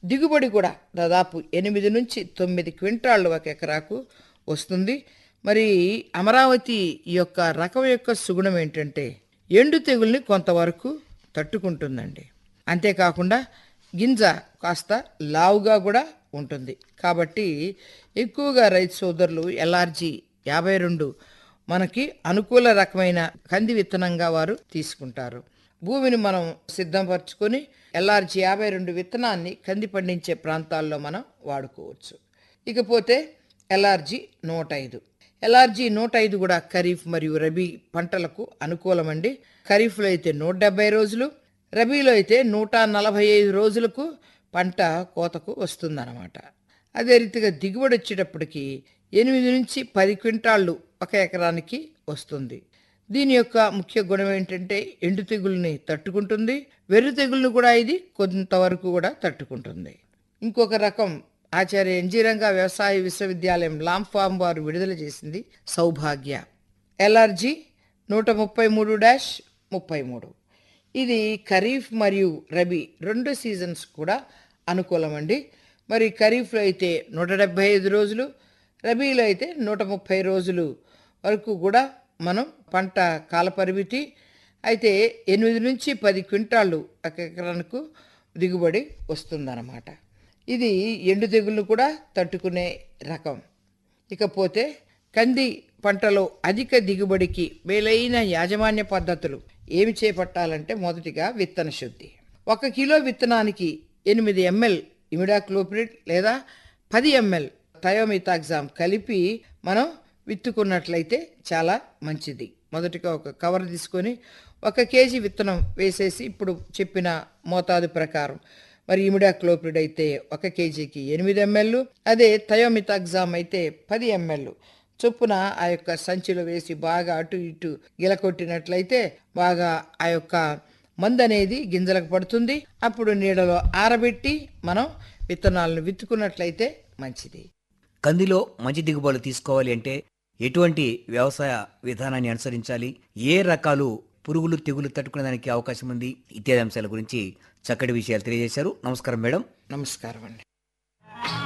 దిగుబడి కూడా దాదాపు ఎనిమిది నుంచి తొమ్మిది క్వింటాళ్ళు ఒక ఎకరాకు వస్తుంది మరి అమరావతి ఈ యొక్క రకం యొక్క సుగుణం ఏంటంటే ఎండు తెగుల్ని కొంతవరకు తట్టుకుంటుందండి అంతేకాకుండా గింజ కాస్త లావుగా కూడా ఉంటుంది కాబట్టి ఎక్కువగా రైతు సోదరులు ఎల్ఆర్జీ యాభై రెండు మనకి అనుకూల రకమైన కంది విత్తనంగా వారు తీసుకుంటారు భూమిని మనం సిద్ధపరచుకొని ఎల్ఆర్జీ యాభై రెండు విత్తనాన్ని కంది పండించే ప్రాంతాల్లో మనం వాడుకోవచ్చు ఇకపోతే ఎల్ఆర్జీ నూట ఐదు ఎల్ఆర్జీ నూట ఐదు కూడా ఖరీఫ్ మరియు రబీ పంటలకు అనుకూలమండి ఖరీఫ్లో అయితే నూట డెబ్బై రోజులు రబీలో అయితే నూట నలభై ఐదు రోజులకు పంట కోతకు వస్తుందన్నమాట అదే రీతిగా దిగుబడి వచ్చేటప్పటికి ఎనిమిది నుంచి పది క్వింటాళ్ళు ఒక ఎకరానికి వస్తుంది దీని యొక్క ముఖ్య గుణం ఏంటంటే ఎండు తెగుల్ని తట్టుకుంటుంది వెర్రి తెగుల్ని కూడా ఇది కొంతవరకు కూడా తట్టుకుంటుంది ఇంకొక రకం ఆచార్య ఎన్జీ రంగా వ్యవసాయ విశ్వవిద్యాలయం లాంఫామ్ వారు విడుదల చేసింది సౌభాగ్య ఎల్ఆర్జీ నూట ముప్పై మూడు డాష్ ముప్పై మూడు ఇది ఖరీఫ్ మరియు రబీ రెండు సీజన్స్ కూడా అనుకూలమండి మరి ఖరీఫ్లో అయితే నూట డెబ్భై ఐదు రోజులు రబీలో అయితే నూట ముప్పై రోజులు వరకు కూడా మనం పంట కాలపరిమితి అయితే ఎనిమిది నుంచి పది క్వింటాళ్ళు ఒక ఎకరానికి దిగుబడి వస్తుందన్నమాట ఇది ఎండు తెగుళ్ళు కూడా తట్టుకునే రకం ఇకపోతే కంది పంటలో అధిక దిగుబడికి మేలైన యాజమాన్య పద్ధతులు ఏమి చేపట్టాలంటే మొదటిగా విత్తన శుద్ధి ఒక కిలో విత్తనానికి ఎనిమిది ఎంఎల్ ఇమిడాక్లోపిడ్ లేదా పది ఎంఎల్ థయోమితాగ్జామ్ కలిపి మనం విత్తుకున్నట్లయితే చాలా మంచిది మొదటిగా ఒక కవర్ తీసుకొని ఒక కేజీ విత్తనం వేసేసి ఇప్పుడు చెప్పిన మోతాదు ప్రకారం మరి ఇమిడాక్లోపిడ్ అయితే ఒక కేజీకి ఎనిమిది ఎంఎల్ అదే థయోమితాగ్జామ్ అయితే పది ఎంఎల్ చొప్పున ఆ యొక్క సంచిలో వేసి బాగా అటు ఇటు గిలకొట్టినట్లయితే బాగా ఆ యొక్క మందు అనేది గింజలకు పడుతుంది అప్పుడు నీడలో ఆరబెట్టి మనం విత్తనాలను విత్తుకున్నట్లయితే మంచిది కందిలో మంచి దిగుబడులు తీసుకోవాలి అంటే ఎటువంటి వ్యవసాయ విధానాన్ని అనుసరించాలి ఏ రకాలు పురుగులు తెగులు తట్టుకునేదానికి అవకాశం ఉంది ఇత్యాది అంశాల గురించి చక్కటి విషయాలు తెలియజేశారు నమస్కారం మేడం నమస్కారం అండి